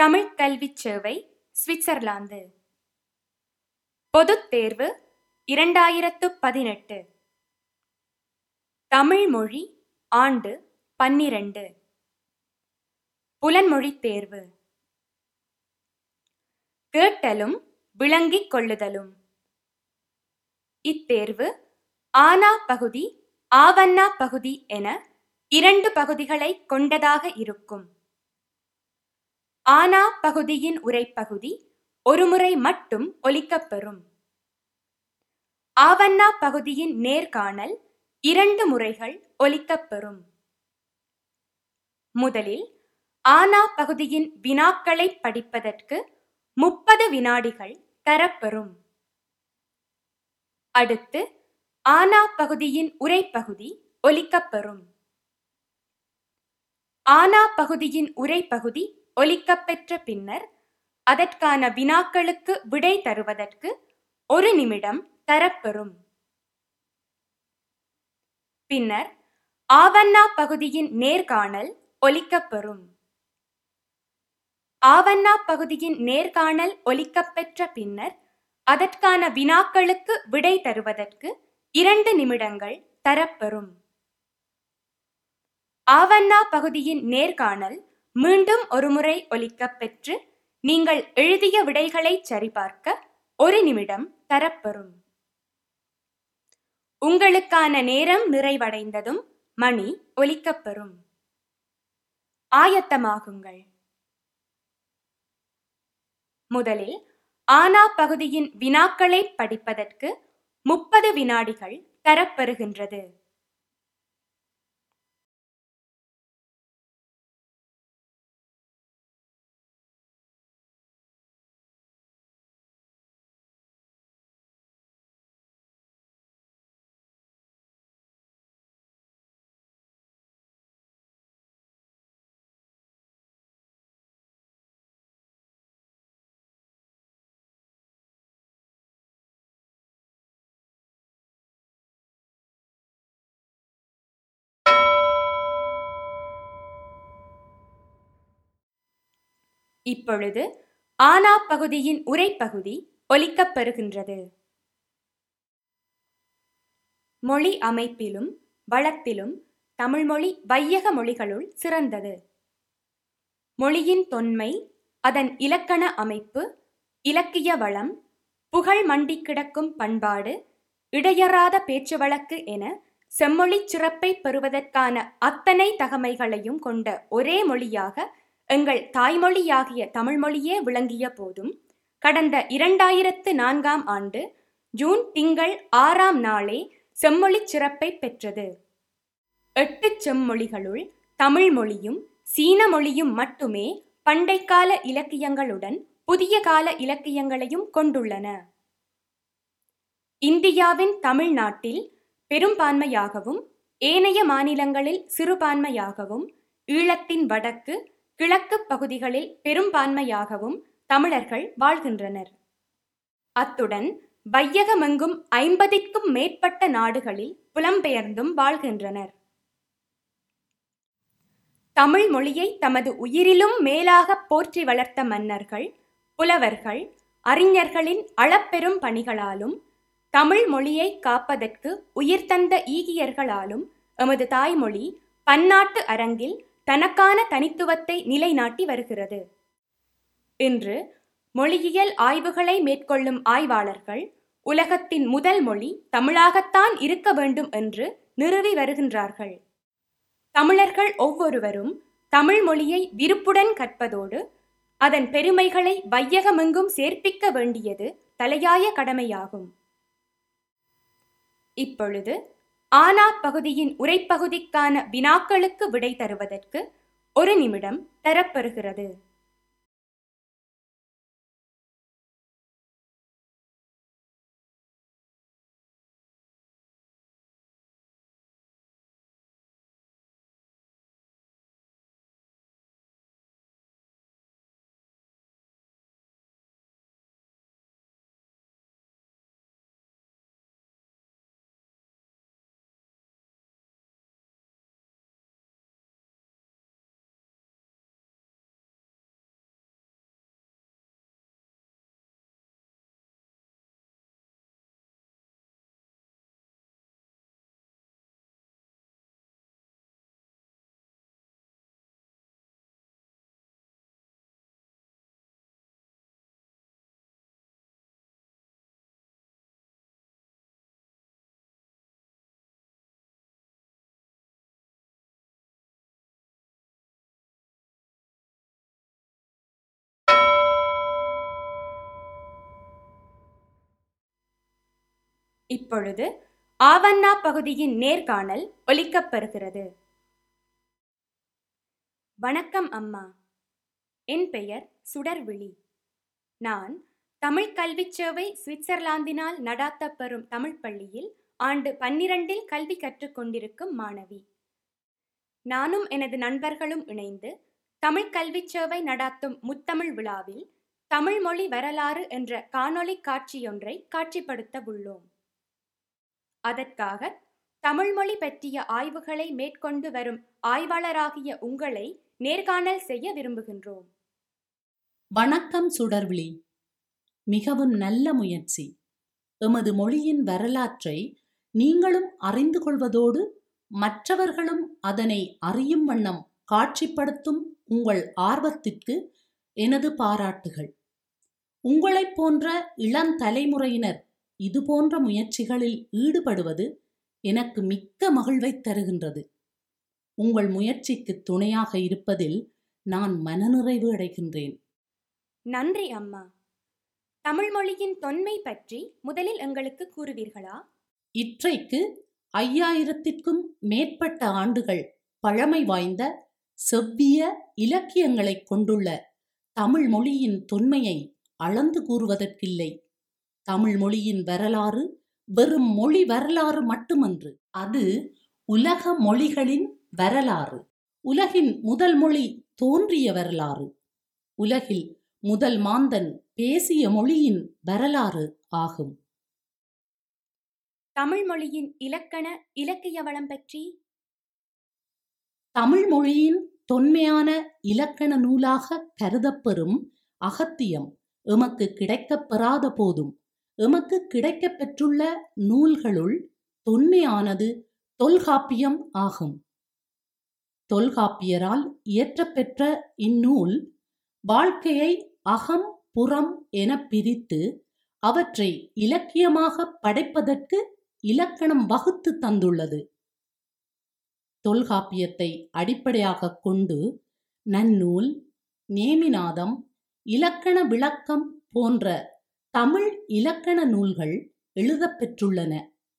தமிழ்க் கல்விச் சேவை சுவிட்சர்லாந்து பொதுத் தேர்வு இரண்டாயிரத்து பதினெட்டு தமிழ் மொழி ஆண்டு பன்னிரண்டு புலன்மொழித் தேர்வு கேட்டலும் விளங்கிக் கொள்ளுதலும் இத்தேர்வு ஆனா பகுதி ஆவண்ணா பகுதி என இரண்டு பகுதிகளை கொண்டதாக இருக்கும் ஆனா பகுதியின் உரைப்பகுதி ஒருமுறை மட்டும் ஒலிக்கப்பெறும் ஆவண்ணா பகுதியின் நேர்காணல் இரண்டு முறைகள் ஒலிக்கப்பெறும் முதலில் ஆனா பகுதியின் வினாக்களை படிப்பதற்கு முப்பது வினாடிகள் தரப்பெறும் அடுத்து ஆனா பகுதியின் உரைப்பகுதி ஒலிக்கப்பெறும் ஆனா பகுதியின் உரைப்பகுதி ஒலிக்கப்பெற்ற பின்னர் அதற்கான வினாக்களுக்கு விடை தருவதற்கு ஒரு நிமிடம் தரப்பெறும் பின்னர் ஆவண்ணா பகுதியின் நேர்காணல் ஒலிக்கப்பெறும் ஆவண்ணா பகுதியின் நேர்காணல் ஒலிக்கப்பெற்ற பின்னர் அதற்கான வினாக்களுக்கு விடை தருவதற்கு இரண்டு நிமிடங்கள் தரப்பெறும் ஆவண்ணா பகுதியின் நேர்காணல் மீண்டும் ஒருமுறை ஒலிக்கப்பெற்று நீங்கள் எழுதிய விடைகளை சரிபார்க்க ஒரு நிமிடம் தரப்பெறும் உங்களுக்கான நேரம் நிறைவடைந்ததும் மணி ஒலிக்கப்பெறும் ஆயத்தமாகுங்கள் முதலில் ஆனா பகுதியின் வினாக்களை படிப்பதற்கு முப்பது வினாடிகள் தரப்பெறுகின்றது இப்பொழுது ஆனா பகுதியின் உரைப்பகுதி ஒலிக்கப்பெறுகின்றது மொழி அமைப்பிலும் வளத்திலும் தமிழ்மொழி வையக மொழிகளுள் சிறந்தது மொழியின் தொன்மை அதன் இலக்கண அமைப்பு இலக்கிய வளம் புகழ் மண்டி கிடக்கும் பண்பாடு இடையறாத பேச்சு வழக்கு என செம்மொழிச் சிறப்பை பெறுவதற்கான அத்தனை தகமைகளையும் கொண்ட ஒரே மொழியாக எங்கள் தாய்மொழியாகிய தமிழ்மொழியே விளங்கிய போதும் கடந்த இரண்டாயிரத்து நான்காம் ஆண்டு ஜூன் திங்கள் ஆறாம் நாளே செம்மொழிச் சிறப்பை பெற்றது எட்டு செம்மொழிகளுள் தமிழ் மொழியும் சீன மொழியும் மட்டுமே பண்டைக்கால இலக்கியங்களுடன் புதிய கால இலக்கியங்களையும் கொண்டுள்ளன இந்தியாவின் தமிழ்நாட்டில் பெரும்பான்மையாகவும் ஏனைய மாநிலங்களில் சிறுபான்மையாகவும் ஈழத்தின் வடக்கு கிழக்கு பகுதிகளில் பெரும்பான்மையாகவும் தமிழர்கள் வாழ்கின்றனர் அத்துடன் வையகமெங்கும் ஐம்பதிற்கும் மேற்பட்ட நாடுகளில் புலம்பெயர்ந்தும் வாழ்கின்றனர் தமிழ் மொழியை தமது உயிரிலும் மேலாக போற்றி வளர்த்த மன்னர்கள் புலவர்கள் அறிஞர்களின் அளப்பெரும் பணிகளாலும் தமிழ் மொழியை காப்பதற்கு உயிர் தந்த ஈகியர்களாலும் எமது தாய்மொழி பன்னாட்டு அரங்கில் தனக்கான தனித்துவத்தை நிலைநாட்டி வருகிறது இன்று மொழியியல் ஆய்வுகளை மேற்கொள்ளும் ஆய்வாளர்கள் உலகத்தின் முதல் மொழி தமிழாகத்தான் இருக்க வேண்டும் என்று நிறுவி வருகின்றார்கள் தமிழர்கள் ஒவ்வொருவரும் தமிழ் மொழியை விருப்புடன் கற்பதோடு அதன் பெருமைகளை வையகமெங்கும் சேர்ப்பிக்க வேண்டியது தலையாய கடமையாகும் இப்பொழுது ஆனா பகுதியின் உரைப்பகுதிக்கான வினாக்களுக்கு விடை தருவதற்கு ஒரு நிமிடம் தரப்பெறுகிறது இப்பொழுது ஆவண்ணா பகுதியின் நேர்காணல் ஒலிக்கப்பெறுகிறது வணக்கம் அம்மா என் பெயர் சுடர்விழி நான் தமிழ் கல்விச் சேவை சுவிட்சர்லாந்தினால் நடாத்தப்பெறும் தமிழ் பள்ளியில் ஆண்டு பன்னிரண்டில் கல்வி கற்றுக்கொண்டிருக்கும் மாணவி நானும் எனது நண்பர்களும் இணைந்து தமிழ் கல்விச் சேவை நடாத்தும் முத்தமிழ் விழாவில் தமிழ் மொழி வரலாறு என்ற காணொளி காட்சியொன்றை காட்சிப்படுத்த உள்ளோம் அதற்காக தமிழ் மொழி பற்றிய ஆய்வுகளை மேற்கொண்டு வரும் ஆய்வாளராகிய உங்களை நேர்காணல் செய்ய விரும்புகின்றோம் வணக்கம் சுடர்விழி மிகவும் நல்ல முயற்சி எமது மொழியின் வரலாற்றை நீங்களும் அறிந்து கொள்வதோடு மற்றவர்களும் அதனை அறியும் வண்ணம் காட்சிப்படுத்தும் உங்கள் ஆர்வத்திற்கு எனது பாராட்டுகள் உங்களைப் போன்ற இளந்தலைமுறையினர் இதுபோன்ற முயற்சிகளில் ஈடுபடுவது எனக்கு மிக்க மகிழ்வைத் தருகின்றது உங்கள் முயற்சிக்கு துணையாக இருப்பதில் நான் மனநிறைவு அடைகின்றேன் நன்றி அம்மா தமிழ் மொழியின் தொன்மை பற்றி முதலில் எங்களுக்கு கூறுவீர்களா இற்றைக்கு ஐயாயிரத்திற்கும் மேற்பட்ட ஆண்டுகள் பழமை வாய்ந்த செவ்விய இலக்கியங்களைக் கொண்டுள்ள தமிழ் மொழியின் தொன்மையை அளந்து கூறுவதற்கில்லை தமிழ் மொழியின் வரலாறு வெறும் மொழி வரலாறு மட்டுமன்று அது உலக மொழிகளின் வரலாறு உலகின் முதல் மொழி தோன்றிய வரலாறு உலகில் முதல் மாந்தன் பேசிய மொழியின் வரலாறு ஆகும் தமிழ் மொழியின் இலக்கண இலக்கிய வளம் பற்றி தமிழ் மொழியின் தொன்மையான இலக்கண நூலாக கருதப்பெறும் அகத்தியம் எமக்கு கிடைக்கப் பெறாத போதும் எமக்கு கிடைக்கப் பெற்றுள்ள நூல்களுள் தொன்மையானது தொல்காப்பியம் ஆகும் தொல்காப்பியரால் இயற்றப்பெற்ற இந்நூல் வாழ்க்கையை அகம் புறம் என பிரித்து அவற்றை இலக்கியமாக படைப்பதற்கு இலக்கணம் வகுத்து தந்துள்ளது தொல்காப்பியத்தை அடிப்படையாகக் கொண்டு நன்னூல் நேமிநாதம் இலக்கண விளக்கம் போன்ற தமிழ் இலக்கண நூல்கள் எழுதப்பெற்றுள்ளன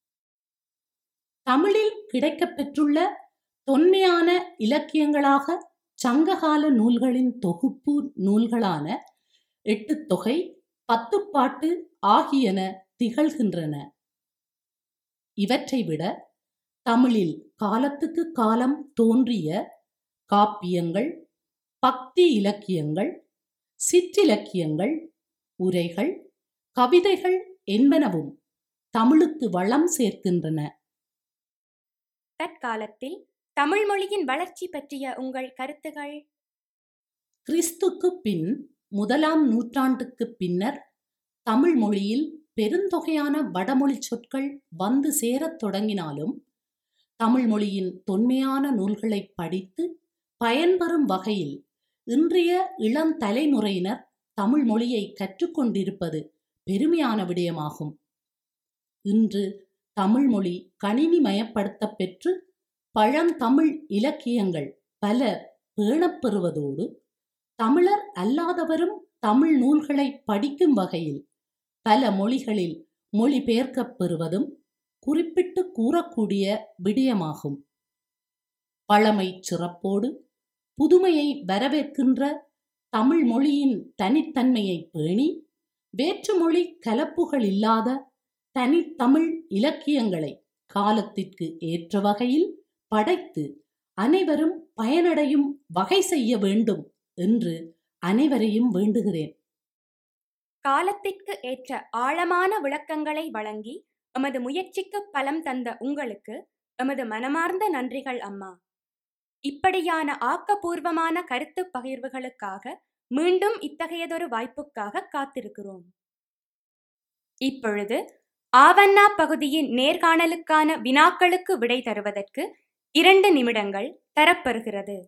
தமிழில் கிடைக்கப்பெற்றுள்ள தொன்மையான இலக்கியங்களாக சங்ககால நூல்களின் தொகுப்பு நூல்களான எட்டுத்தொகை பத்துப்பாட்டு ஆகியன திகழ்கின்றன இவற்றை விட தமிழில் காலத்துக்கு காலம் தோன்றிய காப்பியங்கள் பக்தி இலக்கியங்கள் சிற்றிலக்கியங்கள் உரைகள் கவிதைகள் என்பனவும் தமிழுக்கு வளம் சேர்க்கின்றன தற்காலத்தில் தமிழ் மொழியின் வளர்ச்சி பற்றிய உங்கள் கருத்துகள் கிறிஸ்துக்கு பின் முதலாம் நூற்றாண்டுக்கு பின்னர் தமிழ் மொழியில் பெருந்தொகையான வடமொழி சொற்கள் வந்து சேரத் தொடங்கினாலும் தமிழ் மொழியின் தொன்மையான நூல்களை படித்து பயன்பெறும் வகையில் இன்றைய இளம் தலைமுறையினர் தமிழ் மொழியை கற்றுக்கொண்டிருப்பது பெருமையான விடயமாகும் இன்று தமிழ் மொழி கணினிமயப்படுத்தப் பெற்று பழந்தமிழ் இலக்கியங்கள் பல பேணப்பெறுவதோடு தமிழர் அல்லாதவரும் தமிழ் நூல்களை படிக்கும் வகையில் பல மொழிகளில் மொழிபெயர்க்கப் பெறுவதும் குறிப்பிட்டு கூறக்கூடிய விடயமாகும் பழமை சிறப்போடு புதுமையை வரவேற்கின்ற தமிழ் மொழியின் தனித்தன்மையை பேணி வேற்றுமொழி கலப்புகள் இல்லாத தனித்தமிழ் இலக்கியங்களை காலத்திற்கு ஏற்ற வகையில் படைத்து அனைவரும் பயனடையும் வகை செய்ய வேண்டும் என்று அனைவரையும் வேண்டுகிறேன் காலத்திற்கு ஏற்ற ஆழமான விளக்கங்களை வழங்கி எமது முயற்சிக்கு பலம் தந்த உங்களுக்கு எமது மனமார்ந்த நன்றிகள் அம்மா இப்படியான ஆக்கப்பூர்வமான கருத்து பகிர்வுகளுக்காக மீண்டும் இத்தகையதொரு வாய்ப்புக்காக காத்திருக்கிறோம் இப்பொழுது ஆவண்ணா பகுதியின் நேர்காணலுக்கான வினாக்களுக்கு விடை தருவதற்கு இரண்டு நிமிடங்கள் தரப்பெறுகிறது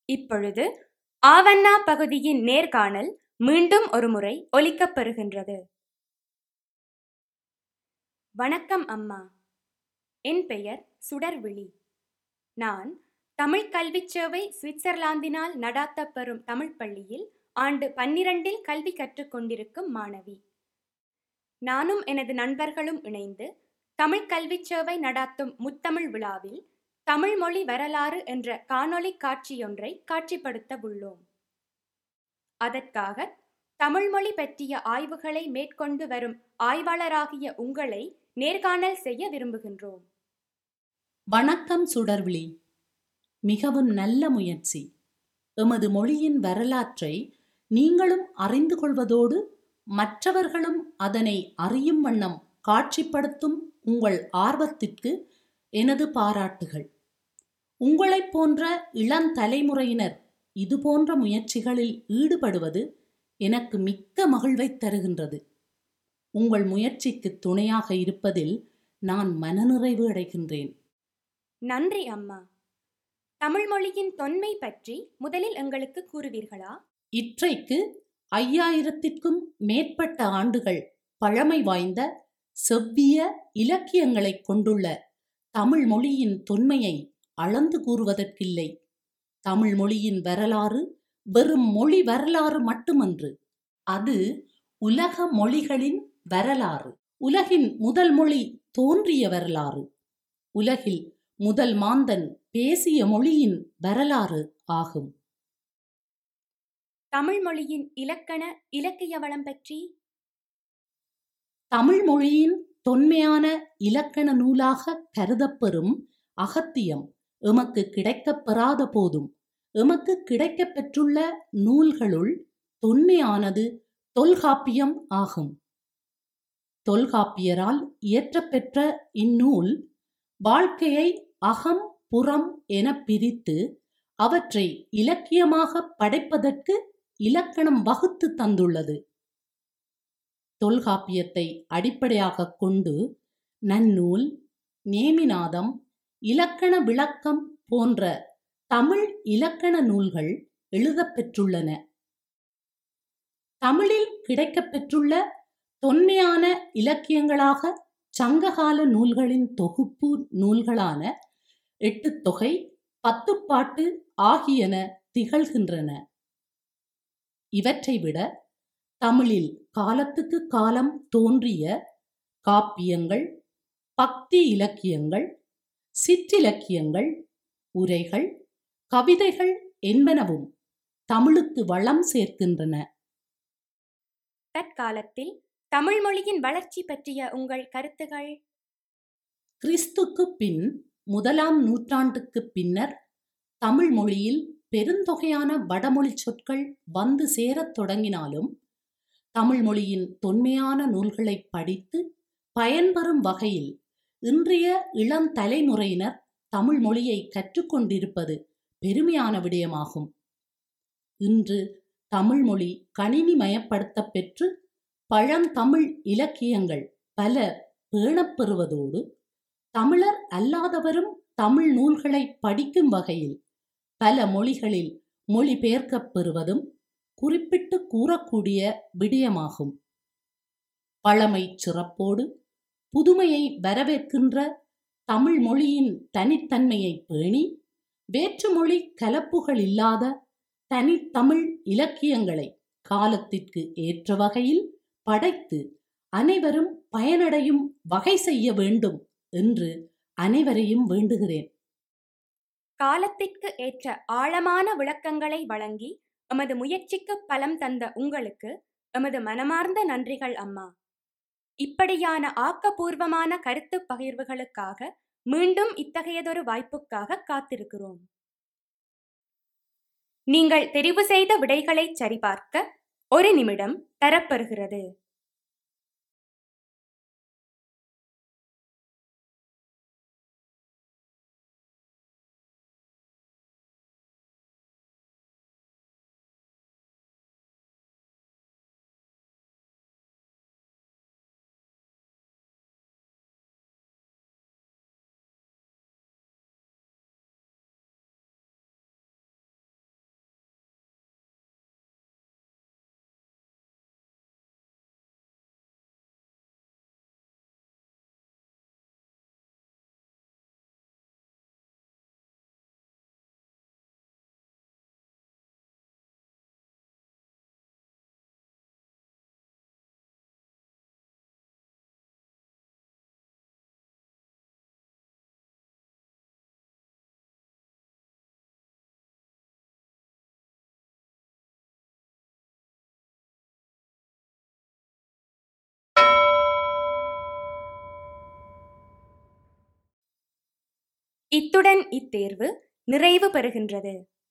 இப்பொழுது ஆவண்ணா பகுதியின் நேர்காணல் மீண்டும் ஒருமுறை ஒலிக்கப் பெறுகின்றது வணக்கம் அம்மா என் பெயர் சுடர்விழி நான் தமிழ் கல்விச் சேவை சுவிட்சர்லாந்தினால் நடாத்தப்பெறும் தமிழ் பள்ளியில் ஆண்டு பன்னிரண்டில் கல்வி கற்றுக்கொண்டிருக்கும் மாணவி நானும் எனது நண்பர்களும் இணைந்து தமிழ் கல்விச் சேவை நடாத்தும் முத்தமிழ் விழாவில் தமிழ் மொழி வரலாறு என்ற காணொளி காட்சியொன்றை காட்சிப்படுத்த உள்ளோம் அதற்காக தமிழ் மொழி பற்றிய ஆய்வுகளை மேற்கொண்டு வரும் ஆய்வாளராகிய உங்களை நேர்காணல் செய்ய விரும்புகின்றோம் வணக்கம் சுடர்விழி மிகவும் நல்ல முயற்சி எமது மொழியின் வரலாற்றை நீங்களும் அறிந்து கொள்வதோடு மற்றவர்களும் அதனை அறியும் வண்ணம் காட்சிப்படுத்தும் உங்கள் ஆர்வத்திற்கு எனது பாராட்டுகள் உங்களைப் போன்ற இளந்தலைமுறையினர் இதுபோன்ற முயற்சிகளில் ஈடுபடுவது எனக்கு மிக்க மகிழ்வைத் தருகின்றது உங்கள் முயற்சிக்கு துணையாக இருப்பதில் நான் மனநிறைவு அடைகின்றேன் நன்றி அம்மா தமிழ் மொழியின் தொன்மை பற்றி முதலில் எங்களுக்கு கூறுவீர்களா இற்றைக்கு ஐயாயிரத்திற்கும் மேற்பட்ட ஆண்டுகள் பழமை வாய்ந்த செவ்விய இலக்கியங்களைக் கொண்டுள்ள தமிழ் மொழியின் தொன்மையை அளந்து கூறுவதற்கில்லை தமிழ் மொழியின் வரலாறு வெறும் மொழி வரலாறு மட்டுமன்று அது உலக மொழிகளின் வரலாறு உலகின் முதல் மொழி தோன்றிய வரலாறு உலகில் முதல் மாந்தன் பேசிய மொழியின் வரலாறு ஆகும் தமிழ் மொழியின் இலக்கண இலக்கிய வளம் பற்றி தமிழ் மொழியின் தொன்மையான இலக்கண நூலாக கருதப்பெறும் அகத்தியம் எமக்கு கிடைக்கப் பெறாத போதும் எமக்கு கிடைக்கப் பெற்றுள்ள நூல்களுள் தொன்மையானது தொல்காப்பியம் ஆகும் தொல்காப்பியரால் இயற்றப்பெற்ற இந்நூல் வாழ்க்கையை அகம் புறம் என பிரித்து அவற்றை இலக்கியமாக படைப்பதற்கு இலக்கணம் வகுத்து தந்துள்ளது தொல்காப்பியத்தை அடிப்படையாகக் கொண்டு நன்னூல் நேமிநாதம் இலக்கண விளக்கம் போன்ற தமிழ் இலக்கண நூல்கள் எழுதப்பெற்றுள்ளன தமிழில் கிடைக்கப்பெற்றுள்ள தொன்மையான இலக்கியங்களாக சங்ககால நூல்களின் தொகுப்பு நூல்களான எட்டுத்தொகை பத்துப்பாட்டு ஆகியன திகழ்கின்றன இவற்றை விட தமிழில் காலத்துக்கு காலம் தோன்றிய காப்பியங்கள் பக்தி இலக்கியங்கள் சிற்றிலக்கியங்கள் உரைகள் கவிதைகள் என்பனவும் தமிழுக்கு வளம் சேர்க்கின்றன தற்காலத்தில் தமிழ் மொழியின் வளர்ச்சி பற்றிய உங்கள் கருத்துகள் கிறிஸ்துக்கு பின் முதலாம் நூற்றாண்டுக்கு பின்னர் தமிழ் மொழியில் பெருந்தொகையான வடமொழி சொற்கள் வந்து சேரத் தொடங்கினாலும் தமிழ் மொழியின் தொன்மையான நூல்களை படித்து பயன்பெறும் வகையில் இன்றைய இளம் தலைமுறையினர் தமிழ் மொழியை கற்றுக்கொண்டிருப்பது பெருமையான விடயமாகும் இன்று தமிழ் மொழி கணினிமயப்படுத்தப் பெற்று பழந்தமிழ் இலக்கியங்கள் பல பேணப்பெறுவதோடு தமிழர் அல்லாதவரும் தமிழ் நூல்களை படிக்கும் வகையில் பல மொழிகளில் மொழிபெயர்க்கப் பெறுவதும் குறிப்பிட்டு கூறக்கூடிய விடயமாகும் பழமை சிறப்போடு புதுமையை வரவேற்கின்ற தமிழ் மொழியின் தனித்தன்மையை பேணி வேற்றுமொழி கலப்புகள் இல்லாத தனித்தமிழ் இலக்கியங்களை காலத்திற்கு ஏற்ற வகையில் படைத்து அனைவரும் பயனடையும் வகை செய்ய வேண்டும் என்று அனைவரையும் வேண்டுகிறேன் காலத்திற்கு ஏற்ற ஆழமான விளக்கங்களை வழங்கி எமது முயற்சிக்கு பலம் தந்த உங்களுக்கு எமது மனமார்ந்த நன்றிகள் அம்மா இப்படியான ஆக்கப்பூர்வமான கருத்து பகிர்வுகளுக்காக மீண்டும் இத்தகையதொரு வாய்ப்புக்காக காத்திருக்கிறோம் நீங்கள் தெரிவு செய்த விடைகளை சரிபார்க்க ஒரு நிமிடம் தரப்பெறுகிறது இத்துடன் இத்தேர்வு நிறைவு பெறுகின்றது